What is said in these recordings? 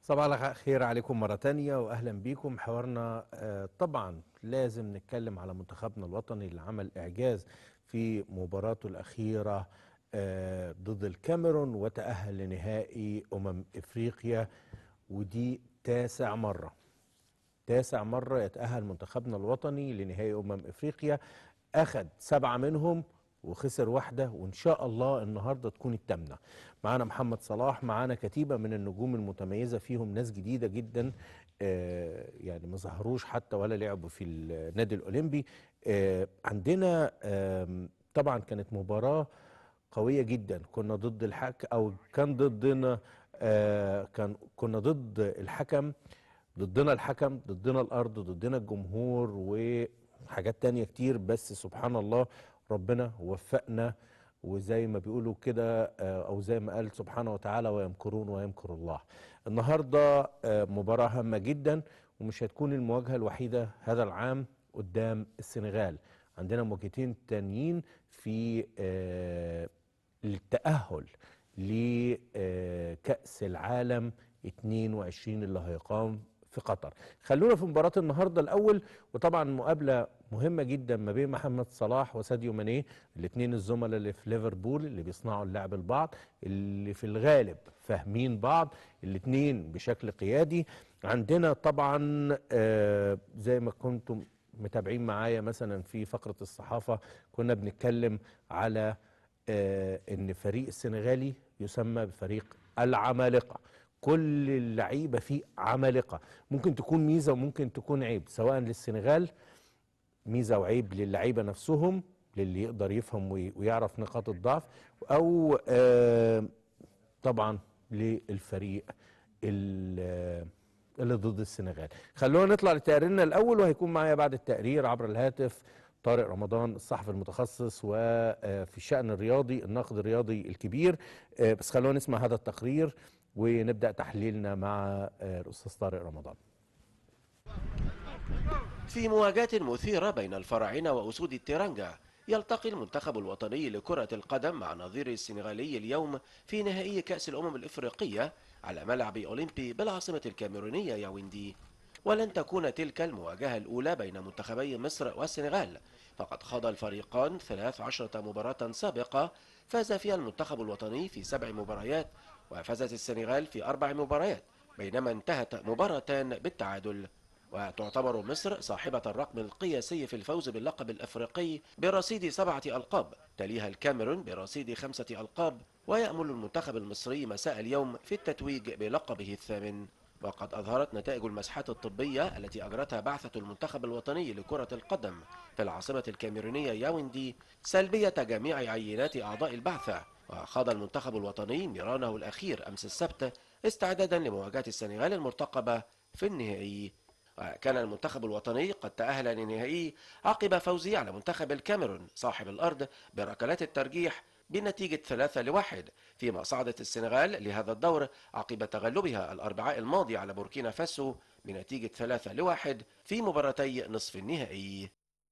صباح الخير عليكم مرة تانية وأهلا بيكم حوارنا آه، طبعا لازم نتكلم على منتخبنا الوطني اللي عمل إعجاز في مباراته الأخيرة آه، ضد الكاميرون وتأهل لنهائي أمم إفريقيا ودي تاسع مرة تاسع مرة يتأهل منتخبنا الوطني لنهائي أمم إفريقيا أخد سبعة منهم وخسر واحدة وإن شاء الله النهاردة تكون التامنة معانا محمد صلاح معانا كتيبة من النجوم المتميزة فيهم ناس جديدة جدا آه، يعني ما ظهروش حتى ولا لعبوا في النادي الأولمبي آه، عندنا آم، طبعا كانت مباراة قوية جدا كنا ضد الحك أو كان ضدنا آه، كان كنا ضد الحكم ضدنا الحكم ضدنا الأرض ضدنا الجمهور وحاجات تانية كتير بس سبحان الله ربنا وفقنا وزي ما بيقولوا كده آه، او زي ما قال سبحانه وتعالى ويمكرون ويمكر الله النهارده آه، مباراه هامه جدا ومش هتكون المواجهه الوحيده هذا العام قدام السنغال عندنا مواجهتين تانيين في آه، التاهل لكاس العالم 22 اللي هيقام في قطر خلونا في مباراة النهاردة الأول وطبعا مقابلة مهمة جدا ما بين محمد صلاح وساديو ماني الاثنين الزملاء اللي في ليفربول اللي بيصنعوا اللعب لبعض اللي في الغالب فاهمين بعض الاثنين بشكل قيادي عندنا طبعا آه زي ما كنتم متابعين معايا مثلا في فقرة الصحافة كنا بنتكلم على آه ان فريق السنغالي يسمى بفريق العمالقة كل اللعيبه فيه عمالقه ممكن تكون ميزه وممكن تكون عيب سواء للسنغال ميزه وعيب للعيبه نفسهم للي يقدر يفهم وي- ويعرف نقاط الضعف او آه، طبعا للفريق ال- اللي ضد السنغال خلونا نطلع لتقريرنا الاول وهيكون معايا بعد التقرير عبر الهاتف طارق رمضان الصحفي المتخصص وفي الشأن الرياضي الناقد الرياضي الكبير آه، بس خلونا نسمع هذا التقرير ونبدأ تحليلنا مع آه، الأستاذ طارق رمضان في مواجهة مثيرة بين الفراعنة وأسود التيرانجا يلتقي المنتخب الوطني لكرة القدم مع نظيره السنغالي اليوم في نهائي كأس الأمم الإفريقية على ملعب أولمبي بالعاصمة الكاميرونية ياوندي ولن تكون تلك المواجهة الأولى بين منتخبي مصر والسنغال فقد خاض الفريقان 13 مباراة سابقة فاز فيها المنتخب الوطني في سبع مباريات وفازت السنغال في أربع مباريات بينما انتهت مباراتان بالتعادل وتعتبر مصر صاحبة الرقم القياسي في الفوز باللقب الأفريقي برصيد سبعة ألقاب تليها الكاميرون برصيد خمسة ألقاب ويأمل المنتخب المصري مساء اليوم في التتويج بلقبه الثامن وقد أظهرت نتائج المسحات الطبية التي أجرتها بعثة المنتخب الوطني لكرة القدم في العاصمة الكاميرونية ياوندي سلبية جميع عينات أعضاء البعثة وخاض المنتخب الوطني ميرانه الأخير أمس السبت استعدادا لمواجهة السنغال المرتقبة في النهائي وكان المنتخب الوطني قد تأهل للنهائي عقب فوزه على منتخب الكاميرون صاحب الأرض بركلات الترجيح بنتيجة ثلاثة لواحد فيما صعدت السنغال لهذا الدور عقب تغلبها الأربعاء الماضي على بوركينا فاسو بنتيجة ثلاثة لواحد في مباراتي نصف النهائي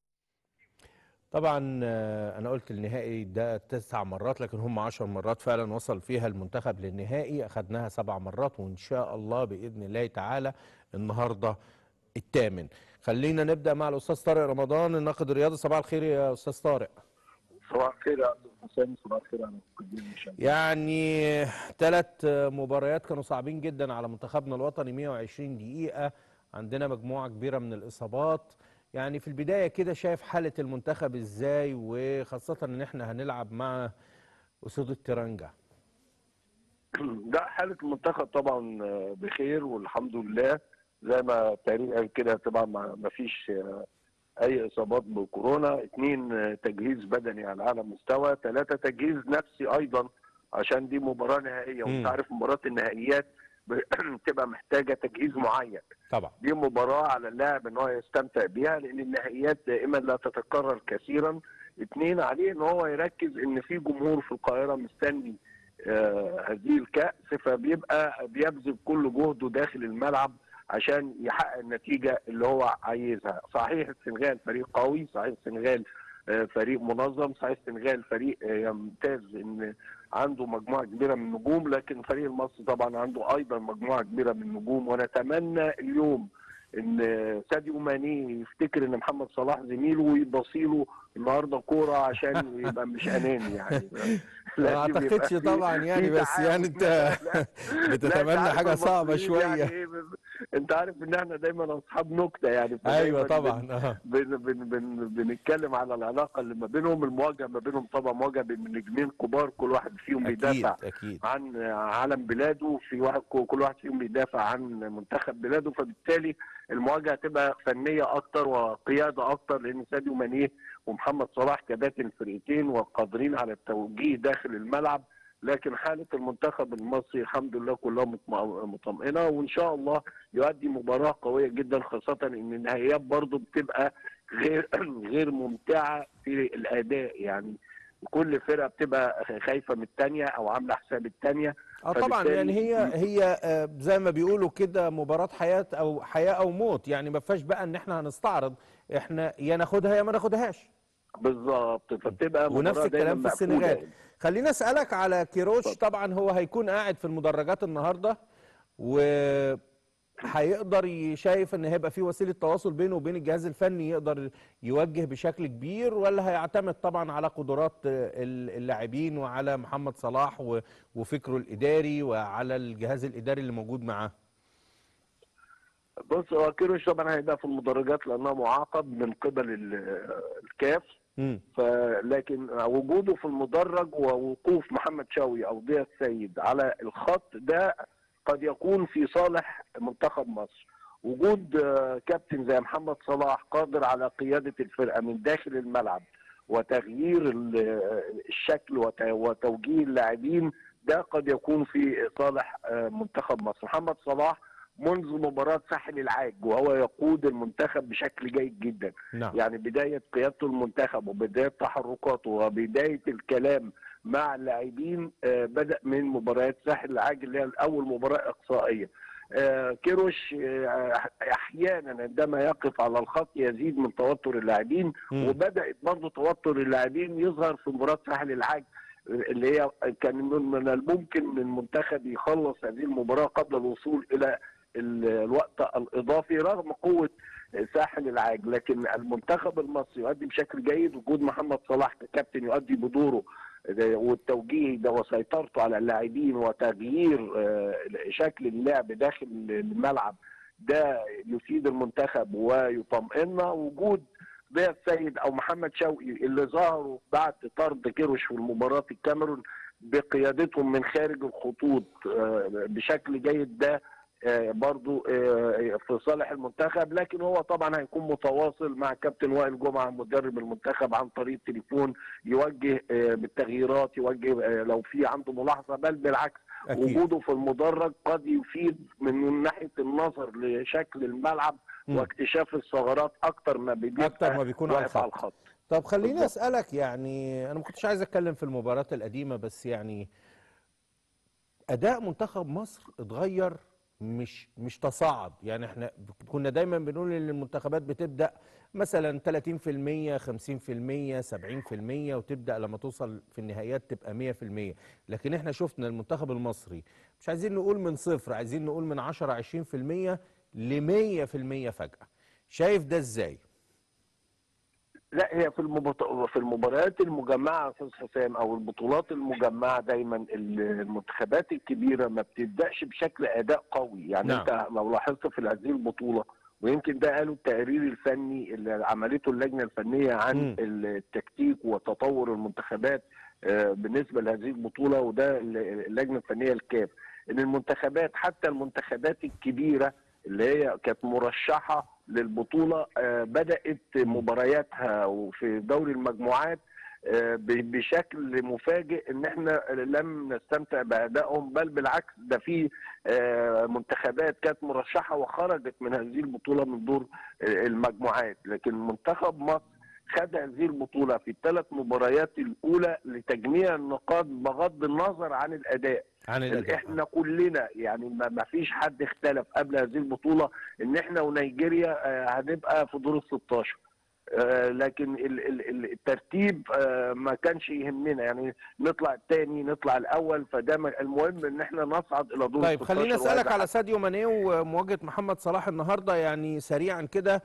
طبعا آه، انا قلت النهائي ده تسع مرات لكن هم عشر مرات فعلا وصل فيها المنتخب للنهائي اخدناها سبع مرات وان شاء الله باذن الله تعالى النهارده الثامن خلينا نبدا مع الاستاذ طارق رمضان الناقد الرياضي صباح الخير يا استاذ طارق صباح الخير يا استاذ حسام صباح الخير على المشاهدين المشاهدين يعني ثلاث مباريات كانوا صعبين جدا على منتخبنا الوطني 120 دقيقة عندنا مجموعة كبيرة من الإصابات يعني في البداية كده شايف حالة المنتخب إزاي وخاصة إن إحنا هنلعب مع أسود الترنجة لا حاله المنتخب طبعا بخير والحمد لله زي ما التقرير قال كده طبعا ما ما فيش اي اصابات بكورونا اثنين تجهيز بدني على اعلى مستوى ثلاثه تجهيز نفسي ايضا عشان دي مباراه نهائيه مم. وانت عارف مباراه النهائيات بتبقى محتاجه تجهيز معين طبعا دي مباراة على اللاعب ان هو يستمتع بيها لان النهائيات دائما لا تتكرر كثيرا اتنين عليه ان هو يركز ان في جمهور في القاهرة مستني آه هذه الكأس فبيبقى بيبذل كل جهده داخل الملعب عشان يحقق النتيجة اللي هو عايزها صحيح السنغال فريق قوي صحيح السنغال آه فريق منظم صحيح السنغال فريق آه يمتاز ان عنده مجموعه كبيره من النجوم لكن الفريق المصري طبعا عنده ايضا مجموعه كبيره من النجوم ونتمنى اليوم ان ساديو ماني يفتكر ان محمد صلاح زميله ويبصيله النهارده كوره عشان يبقى مش اناني يعني ما لازم يبقى اعتقدش في- طبعا يعني في بس يعني انت تعاون. لا، بتتمنى أنت عارف حاجه صعبه المصريين شويه يعني إيه، انت عارف ان احنا دايما اصحاب نكته يعني فدايماً ايوه بن- طبعا اه بن بن بن بنتكلم على العلاقه اللي ما بينهم المواجهه ما بينهم طبعا مواجهه بين نجمين كبار كل واحد فيهم اكيد بيدافع اكيد عن علم بلاده في واحد كل واحد فيهم بيدافع عن منتخب بلاده فبالتالي المواجهه تبقى فنيه اكتر وقياده اكتر لان ساديو ماني ومحمد صلاح كباتن الفرقتين وقادرين على التوجيه داخل الملعب لكن حاله المنتخب المصري الحمد لله كلها مطمئ- مطمئنه وان شاء الله يؤدي مباراه قويه جدا خاصه ان النهائيات برضو بتبقى غير غير ممتعه في الاداء يعني كل فرقه بتبقى خايفه من الثانيه او عامله حساب الثانيه اه طبعا فبالتالي- يعني هي هي آه، زي ما بيقولوا كده مباراة حياة او حياة او موت يعني ما فيهاش بقى ان احنا هنستعرض احنا يا ناخدها يا ما ناخدهاش بالظبط فبتبقى ونفس مباراة دايماً الكلام في مقفولة السنغال يعني. خليني اسالك على كيروش اتفضل. طبعا هو هيكون قاعد في المدرجات النهارده و هيقدر يشايف ان هيبقى في وسيله تواصل بينه وبين الجهاز الفني يقدر يوجه بشكل كبير ولا هيعتمد طبعا على قدرات ال- اللاعبين وعلى محمد صلاح و- وفكره الاداري وعلى الجهاز الاداري اللي موجود معاه بص هو كيروش طبعا هيبقى في المدرجات لانه معاقب من قبل ال- الكاف امم فلكن وجوده في المدرج ووقوف محمد شوقي او ضياء السيد على الخط ده قد يكون في صالح منتخب مصر وجود آه، كابتن زي محمد صلاح قادر على قياده الفرقه من داخل الملعب وتغيير ال- الشكل وت- وتوجيه اللاعبين ده قد يكون في صالح آه، منتخب مصر محمد صلاح منذ مباراة ساحل العاج وهو يقود المنتخب بشكل جيد جدا نعم يعني بداية قيادته المنتخب وبداية تحركاته وبداية الكلام مع اللاعبين آه، بدأ من مباريات ساحل العاج اللي هي أول مباراة إقصائية آه، كيروش آه، أحيانا عندما يقف على الخط يزيد من توتر اللاعبين مم. وبدأت برضه توتر اللاعبين يظهر في مباراة ساحل العاج اللي هي كان من من الممكن ان المنتخب يخلص هذه المباراة قبل الوصول إلى ال- الوقت الإضافي رغم قوة ساحل العاج لكن المنتخب المصري يؤدي بشكل جيد وجود محمد صلاح ككابتن يؤدي بدوره ده- والتوجيه ده وسيطرته على اللاعبين وتغيير آه، شكل اللعب داخل الملعب ده يفيد المنتخب ويطمئننا وجود ضياء السيد او محمد شوقي اللي ظهروا بعد طرد كيروش في المباراه في الكاميرون بقيادتهم من خارج الخطوط آه، بشكل جيد ده آه، برضو آه، في صالح المنتخب لكن هو طبعا هيكون متواصل مع كابتن وائل جمعه مدرب المنتخب عن طريق التليفون يوجه آه، بالتغييرات يوجه آه، لو في عنده ملاحظه بل بالعكس اكيد وجوده في المدرج قد يفيد من ناحيه النظر لشكل الملعب مم. واكتشاف الثغرات اكتر ما بيبقى اكتر ما بيكون على واقف على الخط الخط طب خليني بالظبط. اسالك يعني انا ما كنتش عايز اتكلم في المباريات القديمه بس يعني اداء منتخب مصر اتغير مش مش تصاعد يعني احنا كنا دايما بنقول ان المنتخبات بتبدا مثلا 30% 50% 70% وتبدا لما توصل في النهايات تبقى 100% لكن احنا شفنا المنتخب المصري مش عايزين نقول من صفر عايزين نقول من 10 20% ل 100% فجاه شايف ده ازاي لا هي في المبط... في المباريات المجمعه يا استاذ حسام او البطولات المجمعه دايما ال- المنتخبات الكبيره ما بتبداش بشكل اداء قوي يعني نعم. انت لو لاحظت في هذه البطوله ويمكن ده قالوا التقرير الفني اللي عملته اللجنه الفنيه عن مم. التكتيك وتطور المنتخبات آه، بالنسبه لهذه البطوله وده ال- اللجنه الفنيه الكاف ان المنتخبات حتى المنتخبات الكبيره اللي هي كانت مرشحه للبطوله آه، بدات مبارياتها وفي دوري المجموعات آه، ب- بشكل مفاجئ ان احنا لم نستمتع بادائهم بل بالعكس ده في آه، منتخبات كانت مرشحه وخرجت من هذه البطوله من دور آه، المجموعات لكن منتخب مصر خد هذه البطوله في الثلاث مباريات الاولى لتجميع النقاط بغض النظر عن الاداء عن الاداء احنا كلنا يعني ما ما فيش حد اختلف قبل هذه البطوله ان احنا ونيجيريا آه، هنبقى في دور ال 16 آه، لكن ال- ال- ال- الترتيب آه، ما كانش يهمنا يعني نطلع الثاني نطلع الاول فده ما- المهم ان احنا نصعد الى دور طيب خليني 16 اسالك وهذا على ساديو ماني ومواجهه محمد صلاح النهارده يعني سريعا كده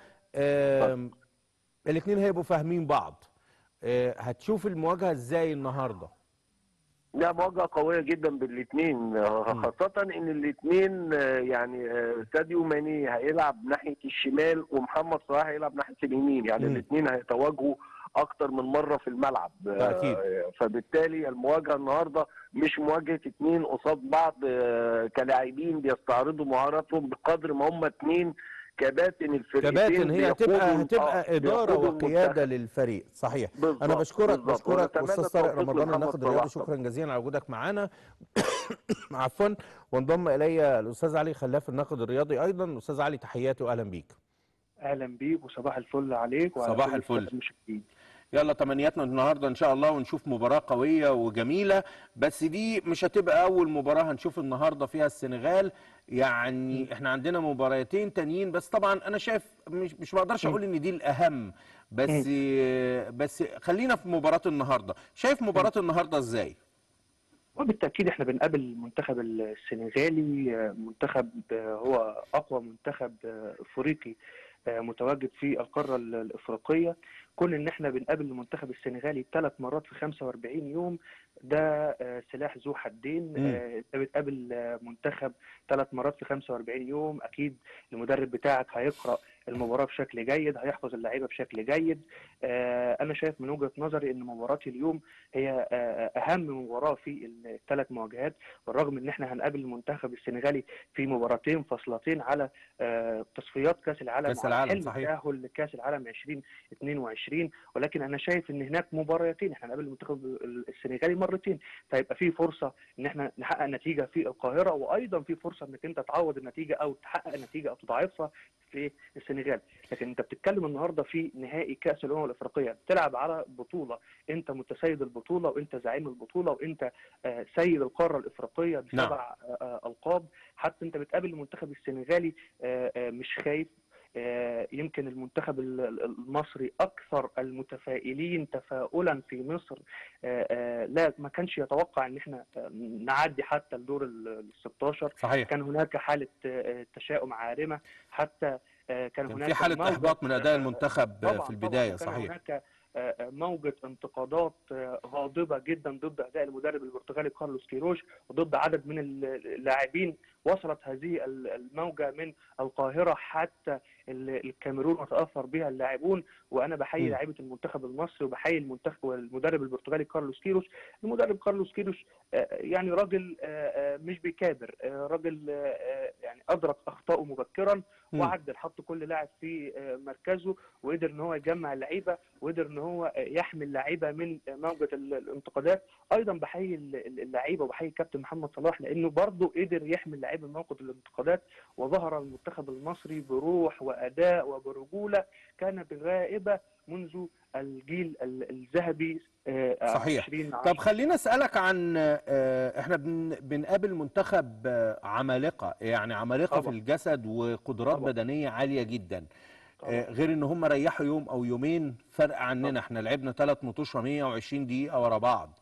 الاثنين هيبقوا فاهمين بعض آه، هتشوف المواجهه ازاي النهارده لا مواجهه قويه جدا بالاثنين خاصه ان الاثنين يعني آه، ساديو ماني هيلعب ناحيه الشمال ومحمد صلاح هيلعب ناحيه اليمين يعني مم. الاثنين هيتواجهوا اكتر من مره في الملعب ده أكيد. آه، فبالتالي المواجهه النهارده مش مواجهه اثنين قصاد بعض آه، كلاعبين بيستعرضوا مهاراتهم بقدر ما هم اثنين كباتن الفرقتين كباتن هي هتبقى بيقودوا- هتبقى آه، اداره بيقودوا وقياده المنتخب. للفريق صحيح بالظبط، انا بشكرك بالظبط. بشكرك ونتمنى استاذ طارق التوفيق رمضان لمحمد الناقد الرياضي صلاح. شكرا جزيلا على وجودك معانا عفوا وانضم الي الاستاذ علي خلاف الناقد الرياضي ايضا استاذ علي تحياتي واهلا بيك اهلا بيك وصباح الفل عليك وعلى صباح كل الفل. السادة المشاهدين يلا تمنياتنا النهارده ان شاء الله ونشوف مباراه قويه وجميله بس دي مش هتبقى اول مباراه هنشوف النهارده فيها السنغال يعني احنا عندنا مباراتين تانيين بس طبعا انا شايف مش مش بقدرش اقول ان دي الاهم بس بس خلينا في مباراه النهارده شايف مباراه النهارده ازاي وبالتاكيد احنا بنقابل المنتخب السنغالي آه، منتخب آه، هو اقوى منتخب آه، افريقي آه، متواجد في القاره ال- الافريقيه كون ان احنا بنقابل المنتخب السنغالي ثلاث مرات في 45 يوم ده آه، سلاح ذو حدين مم. آه، انت بتقابل آه، منتخب ثلاث مرات في 45 يوم اكيد المدرب بتاعك هيقرا المباراه بشكل جيد هيحفظ اللعيبه بشكل جيد آه، انا شايف من وجهه نظري ان مباراه اليوم هي آه، اهم مباراه في الثلاث مواجهات بالرغم ان احنا هنقابل المنتخب السنغالي في مباراتين فاصلتين على آه، تصفيات كاس العالم كأس وعلى العالم، حلم صحيح. التاهل لكاس العالم 2022 ولكن انا شايف ان هناك مباراتين احنا هنقابل المنتخب السنغالي مرتين فيبقى في فرصه ان احنا نحقق نتيجه في القاهره وايضا في فرصه انك انت تعوض النتيجه او تحقق نتيجه او تضاعفها في السنغال لكن انت بتتكلم النهارده في نهائي كاس الامم الافريقيه بتلعب على بطوله انت متسيد البطوله وانت زعيم البطوله وانت آه، سيد القاره الافريقيه نعم. بسبع آه، آه، القاب حتى انت بتقابل المنتخب السنغالي آه، آه، مش خايف آه، يمكن المنتخب ال- ال- المصري اكثر المتفائلين تفاؤلا في مصر آه، آه، لا ما كانش يتوقع ان احنا آه، نعدي حتى الدور ال 16 صحيح كان هناك حاله آه، تشاؤم عارمه حتى آه، كان كان هناك في حاله موجة- احباط من اداء آه، المنتخب طبعاً في البدايه طبعاً. كان صحيح هناك آه، آه، موجة انتقادات آه، غاضبة جدا ضد أداء المدرب البرتغالي كارلوس كيروش وضد عدد من اللاعبين وصلت هذه ال- الموجة من القاهرة حتى ال- الكاميرون وتأثر بها اللاعبون وأنا بحيي م. لاعيبة المنتخب المصري وبحيي المنتخب والمدرب البرتغالي كارلوس كيروش المدرب كارلوس كيروش آه، يعني راجل آه، آه، مش بيكابر آه، راجل آه، آه، يعني أدرك أخطائه مبكرا م. وعدل حط كل لاعب في آه، مركزه وقدر ان هو يجمع اللعيبه وقدر ان هو يحمي اللعيبه من موجه ال- الانتقادات ايضا بحيي ال- ال- اللعيبه وبحيي الكابتن محمد صلاح لانه برضه قدر يحمي اللعيبه من موقف الانتقادات وظهر المنتخب المصري بروح واداء وبرجوله كانت غائبه منذ الجيل ال- الذهبي آه، صحيح. 20 طب خلينا اسالك عن آه، احنا بن- بنقابل منتخب آه، عمالقه يعني عمالقه في طبعا. الجسد وقدرات طبعا. بدنيه عاليه جدا آه، طبعا. غير ان هم ريحوا يوم او يومين فرق عننا احنا لعبنا ثلاث مطوشه 120 دقيقه ورا بعض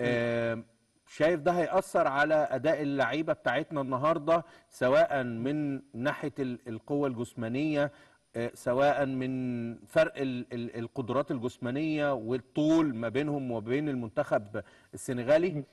آه، شايف ده هيأثر على أداء اللعيبة بتاعتنا النهاردة سواء من ناحية ال- القوة الجسمانية آه، سواء من فرق ال- ال- القدرات الجسمانية والطول ما بينهم وبين المنتخب السنغالي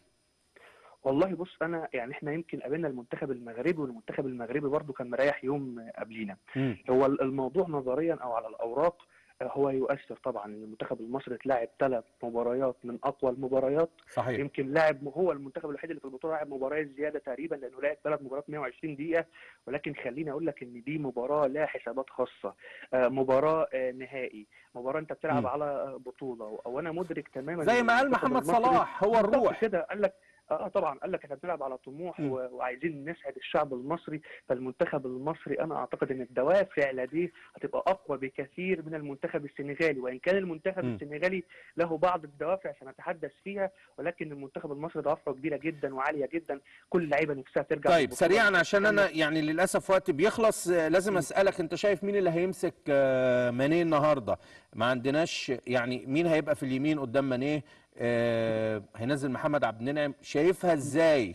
والله بص انا يعني احنا يمكن قابلنا المنتخب المغربي والمنتخب المغربي برضه كان مريح يوم قبلينا مم. هو الموضوع نظريا او على الاوراق هو يؤثر طبعا ان المنتخب المصري اتلعب ثلاث مباريات من اقوى المباريات صحيح يمكن لاعب هو المنتخب الوحيد اللي في البطوله لاعب مباراه زياده تقريبا لانه لعب ثلاث مباريات 120 دقيقه ولكن خليني اقول لك ان دي مباراه لها حسابات خاصه آه، مباراه آه، نهائي مباراه انت بتلعب مم. على آه، بطوله وانا مدرك تماما زي إن ما قال المنتخب محمد المصري صلاح هو بالظبط الروح كده قال لك اه طبعا قال لك احنا بنلعب على طموح مم. و- وعايزين نسعد الشعب المصري فالمنتخب المصري انا اعتقد ان الدوافع لديه هتبقى اقوى بكثير من المنتخب السنغالي وان كان المنتخب مم. السنغالي له بعض الدوافع سنتحدث فيها ولكن المنتخب المصري دوافعه كبيره جدا وعاليه جدا كل اللعيبه نفسها ترجع طيب للبطولة. سريعا عشان انا يعني للاسف وقت بيخلص آه، لازم اسالك انت شايف مين اللي هيمسك آه، مانيه النهارده ما عندناش يعني مين هيبقى في اليمين قدام مانيه آه، هينزل محمد عبد المنعم شايفها ازاي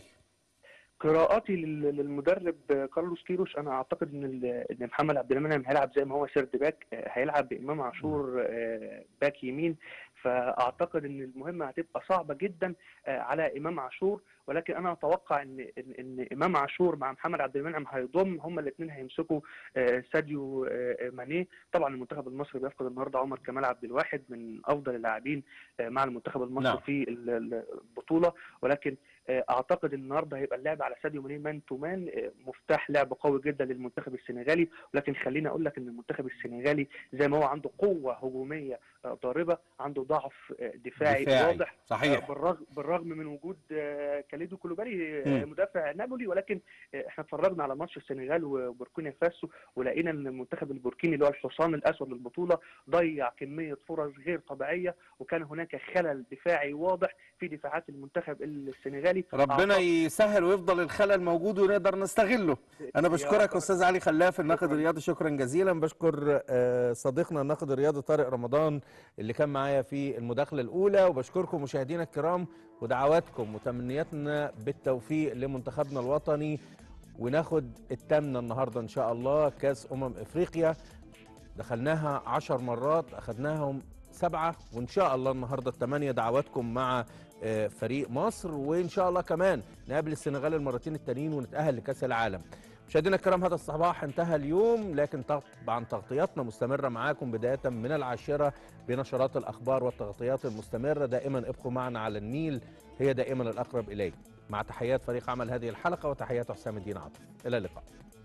قراءاتي لل- للمدرب كارلوس كيروش انا اعتقد ان ال- ان محمد عبد المنعم هيلعب زي ما هو سيرد باك آه، هيلعب بامام عاشور آه، باك يمين فاعتقد ان المهمه هتبقى صعبه جدا آه، على امام عاشور ولكن انا اتوقع ان ان, إن امام عاشور مع محمد عبد المنعم هيضم هما الاثنين هيمسكوا آه، ساديو آه، ماني طبعا المنتخب المصري بيفقد النهارده عمر كمال عبد الواحد من افضل اللاعبين آه، مع المنتخب المصري نعم. في ال- ال- البطوله ولكن آه، اعتقد النهارده هيبقى اللعب على ساديو ماني مان تو مان آه، مفتاح لعب قوي جدا للمنتخب السنغالي ولكن خليني اقول لك ان المنتخب السنغالي زي ما هو عنده قوه هجوميه آه، ضاربه عنده ضعف آه، دفاعي, دفاعي، واضح صحيح. آه، بالرغم بالرغم من وجود آه، كاليدو كولوبالي آه، مم. مدافع نابولي ولكن آه، احنا اتفرجنا على ماتش السنغال وبوركينا فاسو ولقينا ان المنتخب البوركيني اللي هو الحصان الاسود للبطوله ضيع كميه فرص غير طبيعيه وكان هناك خلل دفاعي واضح في دفاعات المنتخب السنغالي ربنا أعتقد- يسهل ويفضل الخلل موجود ونقدر نستغله انا يا بشكرك رب. استاذ علي خلاف الناقد شكراً. الرياضي شكرا جزيلا بشكر آه، صديقنا الناقد الرياضي طارق رمضان اللي كان معايا في المداخله الاولى وبشكركم مشاهدينا الكرام ودعواتكم وتمنياتنا بالتوفيق لمنتخبنا الوطني وناخد التامنه النهارده ان شاء الله كاس امم افريقيا دخلناها عشر مرات اخدناهم سبعة وان شاء الله النهارده الثمانية دعواتكم مع آه، فريق مصر وان شاء الله كمان نقابل السنغال المرتين التانيين ونتأهل لكأس العالم مشاهدينا الكرام هذا الصباح انتهى اليوم لكن طبعا تغطياتنا مستمرة معاكم بداية من العاشرة بنشرات الأخبار والتغطيات المستمرة دائما ابقوا معنا على النيل هي دائما الأقرب إليك مع تحيات فريق عمل هذه الحلقة وتحيات حسام الدين عاطف إلى اللقاء